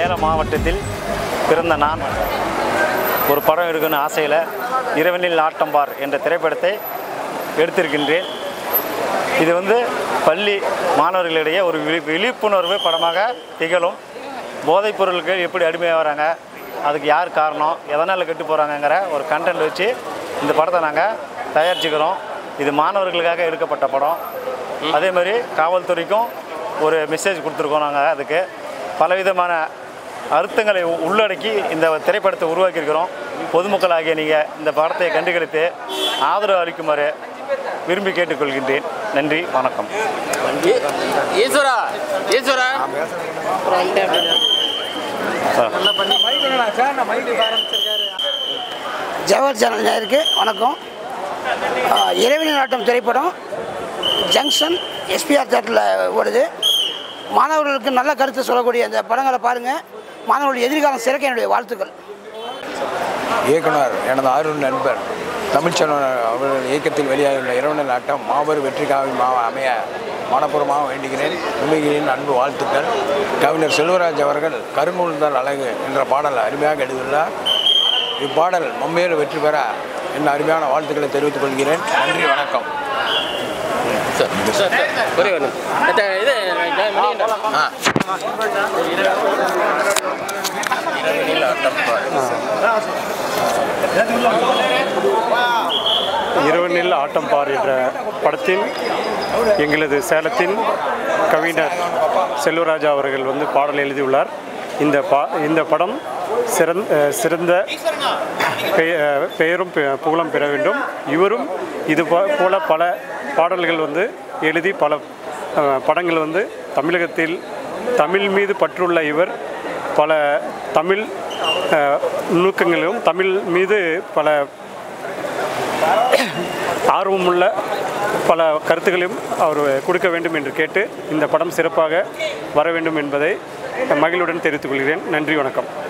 சேலம் மாவட்டத்தில் பிறந்த நான் ஒரு படம் எடுக்கணும்னு ஆசையில் இரவனில் ஆட்டம்பார் என்ற திரைப்படத்தை எடுத்திருக்கின்றேன் இது வந்து பள்ளி மாணவர்களிடையே ஒரு விழி விழிப்புணர்வு படமாக திகழும் போதைப் பொருளுக்கு எப்படி அடிமையாகிறாங்க அதுக்கு யார் காரணம் எதனால் கெட்டு போகிறாங்கங்கிற ஒரு கண்டென்ட் வச்சு இந்த படத்தை நாங்கள் தயாரிச்சுக்கிறோம் இது மாணவர்களுக்காக எடுக்கப்பட்ட படம் அதே மாதிரி காவல்துறைக்கும் ஒரு மெசேஜ் கொடுத்துருக்கோம் நாங்கள் அதுக்கு பலவிதமான அர்த்தங்களை உ- உள்ளடக்கி இந்த திரைப்படத்தை உருவாக்கியிருக்கிறோம் பொதுமக்களாகிய நீங்கள் இந்த படத்தை கண்டுகளித்து ஆதரவு அளிக்குமாறு விரும்பி கேட்டுக்கொள்கின்றேன் நன்றி வணக்கம் ஈஸ்வரா ஈஸ்வரா ஜவஹர் சேனல் நேருக்கு வணக்கம் ஆஹ் இறைவனின் ஆட்டம் திரைப்படம் ஜங்ஷன் எஸ்பிஆர் தேட்டரில் ஓடுது மாணவர்களுக்கு நல்ல கருத்து சொல்லக்கூடிய அந்த படங்களை பாருங்கள் மாணவர்களுடைய எதிர்காலம் சிறக்க என்னுடைய வாழ்த்துக்கள் இயக்குனர் எனது ஆர்வல் நண்பர் தமிழ்ச்செல்வன் அவர்கள் இயக்கத்தில் வெளியாகியுள்ள இரவணல் ஆட்டம் மாபெரும் வெற்றிக்காக மா அமைய மனப்பூர்வமாக வேண்டுகிறேன் உண்மைகளின் அன்பு வாழ்த்துக்கள் கவிஞர் செல்வராஜ் அவர்கள் கருங்கூழ்ந்தால் அழகு என்ற பாடல் அருமையாக எழுதியுள்ளார் இப்பாடல் மென்மேலும் வெற்றி பெற என் அருமையான வாழ்த்துக்களை தெரிவித்துக் கொள்கிறேன் நன்றி வணக்கம் சார் சார் ஒரே ஒன்று இது ஆ இரவனில் ஆட்டம் பார் என்ற படத்தில் எங்களது சேலத்தின் கவிஞர் செல்வராஜா அவர்கள் வந்து பாடல் எழுதியுள்ளார் இந்த பா இந்த படம் சிறந்த சிறந்த பெய- பெயரும் பெ- புகழும் பெற வேண்டும் இவரும் இது போ- போல பல பாடல்கள் வந்து எழுதி பல அஹ், படங்கள் வந்து தமிழகத்தில் தமிழ் மீது பற்றுள்ள இவர் பல தமிழ் அஹ், நுணுக்கங்களிலும் தமிழ் மீது பல ஆர்வமுள்ள பல கருத்துக்களையும் அவர் கொடுக்க வேண்டும் என்று கேட்டு இந்த படம் சிறப்பாக வர வேண்டும் என்பதை மகிழ்வுடன் தெரிவித்துக் கொள்கிறேன் நன்றி வணக்கம்